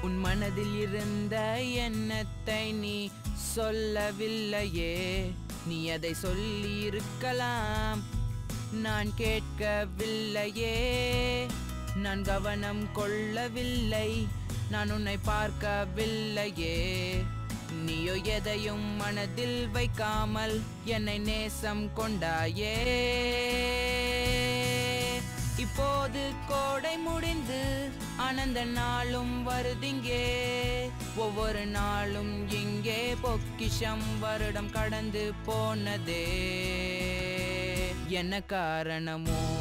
உன் மனதில் இருந்த எண்ணத்தை நீ சொல்லவில்லையே நீ அதை சொல்லி இருக்கலாம் நான் கேட்கவில்லையே நான் கவனம் கொள்ளவில்லை நான் உன்னை பார்க்கவில்லையே நீயோ எதையும் மனதில் வைக்காமல் என்னை நேசம் கொண்டாயே இப்போது கோடை முடிந்து ஆனந்த நாளும் வருதிங்கே ஒவ்வொரு நாளும் இங்கே பொக்கிஷம் வருடம் கடந்து போனதே என்ன காரணமோ